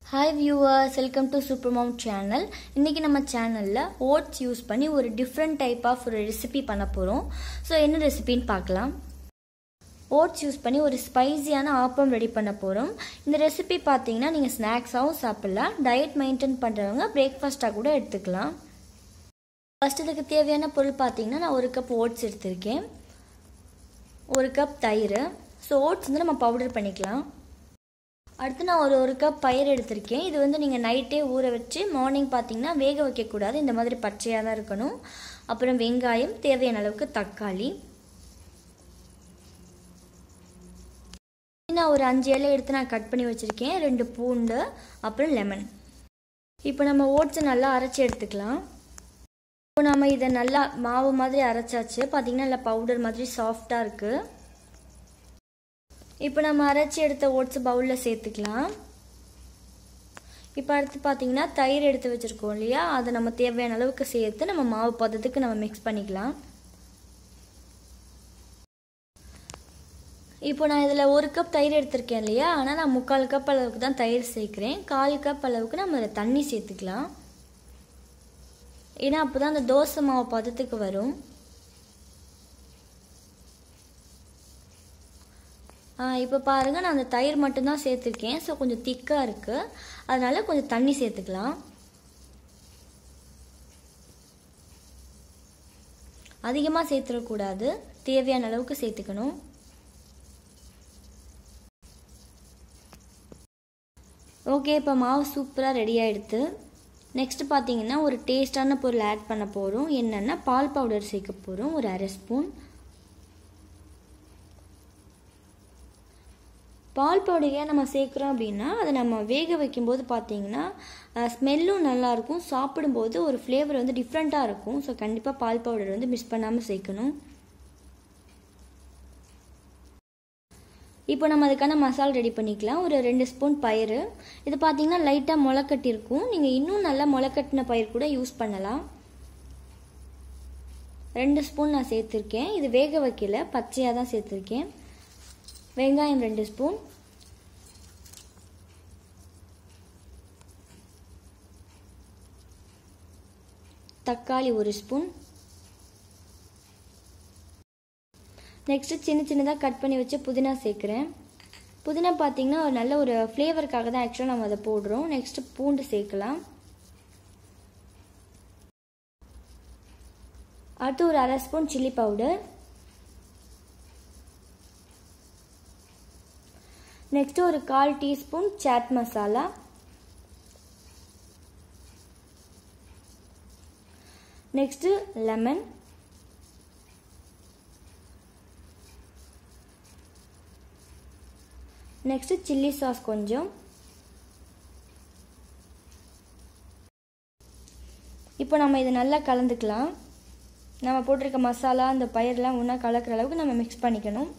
hi viewers welcome to super mount channel இன்றைக்கி நம்ம சேனலில் ஓட்ஸ் யூஸ் பண்ணி ஒரு டிஃப்ரெண்ட் டைப் ஆஃப் ஒரு ரெசிபி பண்ண போகிறோம் ஸோ என்ன ரெசிபின்னு பார்க்கலாம் ஓட்ஸ் யூஸ் பண்ணி ஒரு ஸ்பைசியான ஆப்பம் ரெடி பண்ண போகிறோம் இந்த ரெசிபி பார்த்தீங்கன்னா நீங்கள் ஸ்நாக்ஸாகவும் சாப்பிட்லாம் டயட் மெயின்டைன் பண்ணுறவங்க பிரேக்ஃபாஸ்ட்டாக கூட எடுத்துக்கலாம் ஃபஸ்ட் இதுக்கு தேவையான பொருள் பார்த்தீங்கன்னா நான் ஒரு கப் ஓட்ஸ் எடுத்திருக்கேன் ஒரு கப் தயிர் ஸோ ஓட்ஸ் வந்து நம்ம பவுடர் பண்ணிக்கலாம் அடுத்து நான் ஒரு ஒரு கப் பயிர் எடுத்திருக்கேன் இது வந்து நீங்கள் நைட்டே ஊற வச்சு மார்னிங் பார்த்தீங்கன்னா வேக வைக்கக்கூடாது இந்த மாதிரி பச்சையாக தான் இருக்கணும் அப்புறம் வெங்காயம் தேவையான அளவுக்கு தக்காளி நான் ஒரு அஞ்சு இலை எடுத்து நான் கட் பண்ணி வச்சுருக்கேன் ரெண்டு பூண்டு அப்புறம் லெமன் இப்போ நம்ம ஓட்ஸை நல்லா அரைச்சி எடுத்துக்கலாம் இப்போ நம்ம இதை நல்லா மாவு மாதிரி அரைச்சாச்சு பார்த்தீங்கன்னா நல்லா பவுடர் மாதிரி சாஃப்டாக இருக்குது இப்போ நம்ம அரைச்சி எடுத்த ஓட்ஸ் பவுலில் சேர்த்துக்கலாம் இப்போ அடுத்து பார்த்தீங்கன்னா தயிர் எடுத்து வச்சுருக்கோம் இல்லையா அதை நம்ம தேவையான அளவுக்கு சேர்த்து நம்ம மாவு பதத்துக்கு நம்ம மிக்ஸ் பண்ணிக்கலாம் இப்போ நான் இதில் ஒரு கப் தயிர் எடுத்திருக்கேன் இல்லையா ஆனால் நான் முக்கால் கப் அளவுக்கு தான் தயிர் சேர்க்குறேன் கால் கப் அளவுக்கு நம்ம இதில் தண்ணி சேர்த்துக்கலாம் ஏன்னா அப்போ தான் அந்த தோசை மாவு பதத்துக்கு வரும் இப்போ பாருங்கள் நான் அந்த தயிர் மட்டும்தான் சேர்த்துருக்கேன் ஸோ கொஞ்சம் திக்காக இருக்குது அதனால் கொஞ்சம் தண்ணி சேர்த்துக்கலாம் அதிகமாக சேர்த்துடக்கூடாது தேவையான அளவுக்கு சேர்த்துக்கணும் ஓகே இப்போ மாவு சூப்பராக ரெடி ஆகிடுது நெக்ஸ்ட் பார்த்தீங்கன்னா ஒரு டேஸ்டான பொருள் ஆட் பண்ண போகிறோம் என்னென்னா பால் பவுடர் சேர்க்க போகிறோம் ஒரு அரை ஸ்பூன் பால் பவுடர் ஏன் நம்ம சேர்க்குறோம் அப்படின்னா அதை நம்ம வேக வைக்கும்போது பார்த்தீங்கன்னா ஸ்மெல்லும் நல்லாயிருக்கும் சாப்பிடும்போது ஒரு ஃப்ளேவர் வந்து டிஃப்ரெண்ட்டாக இருக்கும் ஸோ கண்டிப்பாக பால் பவுடர் வந்து மிஸ் பண்ணாமல் சேர்க்கணும் இப்போ நம்ம அதுக்கான மசால் ரெடி பண்ணிக்கலாம் ஒரு ரெண்டு ஸ்பூன் பயிர் இது பார்த்தீங்கன்னா லைட்டாக முளைக்கட்டிருக்கும் நீங்கள் இன்னும் நல்லா முளைக்கட்டின பயிர் கூட யூஸ் பண்ணலாம் ரெண்டு ஸ்பூன் நான் சேர்த்துருக்கேன் இது வேக வைக்கல பச்சையாக தான் சேர்த்துருக்கேன் வெங்காயம் ரெண்டு ஸ்பூன் தக்காளி ஒரு ஸ்பூன் நெக்ஸ்ட்டு சின்ன சின்னதாக கட் பண்ணி வச்சு புதினா சேர்க்குறேன் புதினா பார்த்தீங்கன்னா ஒரு நல்ல ஒரு ஃப்ளேவருக்காக தான் ஆக்சுவலாக நம்ம அதை போடுறோம் நெக்ஸ்ட்டு பூண்டு சேர்க்கலாம் அடுத்து ஒரு அரை ஸ்பூன் சில்லி பவுடர் நெக்ஸ்ட்டு ஒரு கால் teaspoon chaat masala next lemon next chilli sauce கொஞ்சம் இப்போ நம்ம இதை நல்லா கலந்துக்கலாம் நம்ம போட்டிருக்க மசாலா அந்த பயிரெலாம் ஒன்றா கலக்கிற அளவுக்கு நம்ம மிக்ஸ் பண்ணிக்கணும்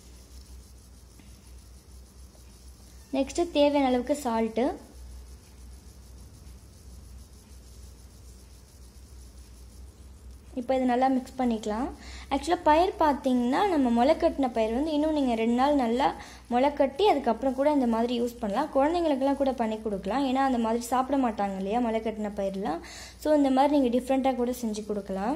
நெக்ஸ்ட்டு தேவையான அளவுக்கு சால்ட்டு இப்போ இது நல்லா மிக்ஸ் பண்ணிக்கலாம் ஆக்சுவலாக பயிர் பார்த்தீங்கன்னா நம்ம முளைக்கட்டின பயிர் வந்து இன்னும் நீங்கள் ரெண்டு நாள் நல்லா முளைக்கட்டி அதுக்கப்புறம் கூட இந்த மாதிரி யூஸ் பண்ணலாம் குழந்தைங்களுக்கெல்லாம் கூட பண்ணி கொடுக்கலாம் ஏன்னா அந்த மாதிரி சாப்பிட மாட்டாங்க இல்லையா முளைக்கட்டின பயிரெலாம் ஸோ இந்த மாதிரி நீங்கள் டிஃப்ரெண்ட்டாக கூட செஞ்சு கொடுக்கலாம்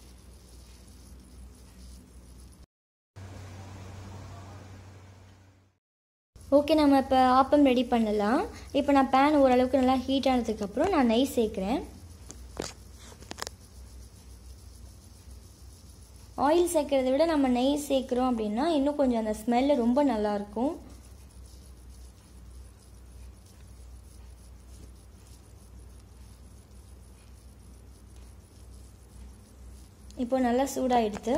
ஓகே நம்ம இப்போ ஆப்பம் ரெடி பண்ணலாம் இப்போ நான் பேன் ஓரளவுக்கு நல்லா ஹீட் ஆனதுக்கப்புறம் நான் நெய் சேர்க்குறேன் ஆயில் சேர்க்குறத விட நம்ம நெய் சேர்க்குறோம் அப்படின்னா இன்னும் கொஞ்சம் அந்த ஸ்மெல்லு ரொம்ப நல்லாயிருக்கும் இப்போ நல்லா சூடாகிடுது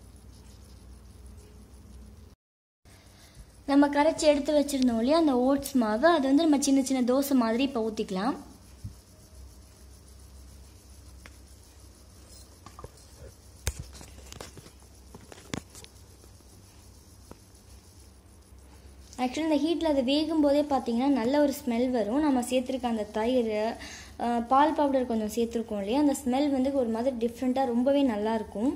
நம்ம கரைச்சி எடுத்து வச்சுருந்தோம் இல்லையா அந்த ஓட்ஸ் மாவு அது வந்து நம்ம சின்ன சின்ன தோசை மாதிரி இப்போ ஊற்றிக்கலாம் ஆக்சுவலி இந்த ஹீட்டில் அது வேகும் போதே பார்த்தீங்கன்னா நல்ல ஒரு ஸ்மெல் வரும் நம்ம சேர்த்துருக்க அந்த தயிர் பால் பவுடர் கொஞ்சம் சேர்த்துருக்கோம் இல்லையா அந்த ஸ்மெல் வந்து ஒரு மாதிரி டிஃப்ரெண்ட்டாக ரொம்பவே நல்லாயிருக்கும்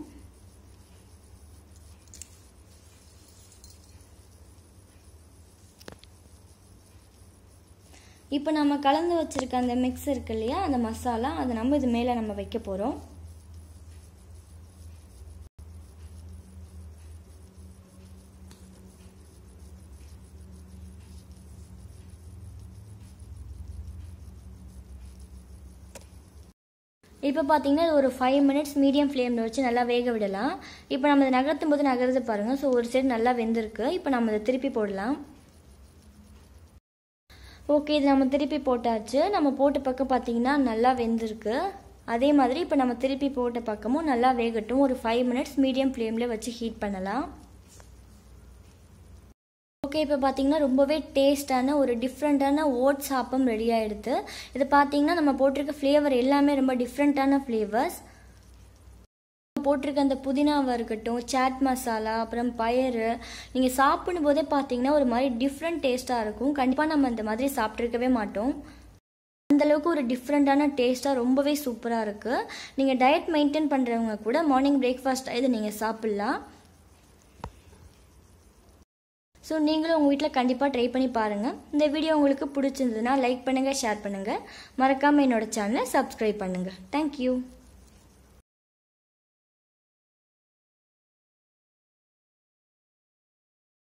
இப்போ நம்ம கலந்து வச்சுருக்க அந்த மிக்ஸ் இருக்கு இல்லையா அந்த மசாலா அதை நம்ம இது மேலே நம்ம வைக்க போகிறோம் இப்போ பார்த்தீங்கன்னா இது ஒரு ஃபைவ் மினிட்ஸ் மீடியம் ஃப்ளேமில் வச்சு நல்லா வேக விடலாம் இப்போ நம்ம இதை நகர்த்தும் போது நகர்ந்து பாருங்கள் ஸோ ஒரு சைடு நல்லா வெந்திருக்கு இப்போ நம்ம இதை திருப்பி போடலாம் ஓகே இது நம்ம திருப்பி போட்டாச்சு நம்ம போட்ட பக்கம் பார்த்தீங்கன்னா நல்லா வெந்திருக்கு அதே மாதிரி இப்போ நம்ம திருப்பி போட்ட பக்கமும் நல்லா வேகட்டும் ஒரு ஃபைவ் மினிட்ஸ் மீடியம் ஃப்ளேமில் வச்சு ஹீட் பண்ணலாம் ஓகே இப்போ பார்த்தீங்கன்னா ரொம்பவே டேஸ்டான ஒரு டிஃப்ரெண்ட்டான ஓட்ஸ் ஆப்பம் ரெடி ஆகிடுது இது பார்த்தீங்கன்னா நம்ம போட்டிருக்க ஃப்ளேவர் எல்லாமே ரொம்ப டிஃப்ரெண்ட்டான ஃப்ளேவர்ஸ் போட்டிருக்க அந்த புதினாவாக இருக்கட்டும் சாட் மசாலா அப்புறம் பயறு நீங்கள் சாப்பிடும் போதே பார்த்தீங்கன்னா ஒரு மாதிரி டிஃப்ரெண்ட் டேஸ்ட்டாக இருக்கும் கண்டிப்பாக நம்ம இந்த மாதிரி சாப்பிட்ருக்கவே மாட்டோம் அந்தளவுக்கு ஒரு டிஃப்ரெண்ட்டான டேஸ்ட்டாக ரொம்பவே சூப்பராக இருக்குது நீங்கள் டயட் மெயின்டைன் பண்ணுறவங்க கூட மார்னிங் பிரேக்ஃபாஸ்ட் இது நீங்கள் சாப்பிட்லாம் ஸோ நீங்களும் உங்கள் வீட்டில் கண்டிப்பாக ட்ரை பண்ணி பாருங்கள் இந்த வீடியோ உங்களுக்கு பிடிச்சிருந்ததுன்னா லைக் பண்ணுங்கள் ஷேர் பண்ணுங்கள் மறக்காமல் என்னோட சேனலை சப்ஸ்கிரைப் பண்ணுங்கள் தேங்க்யூ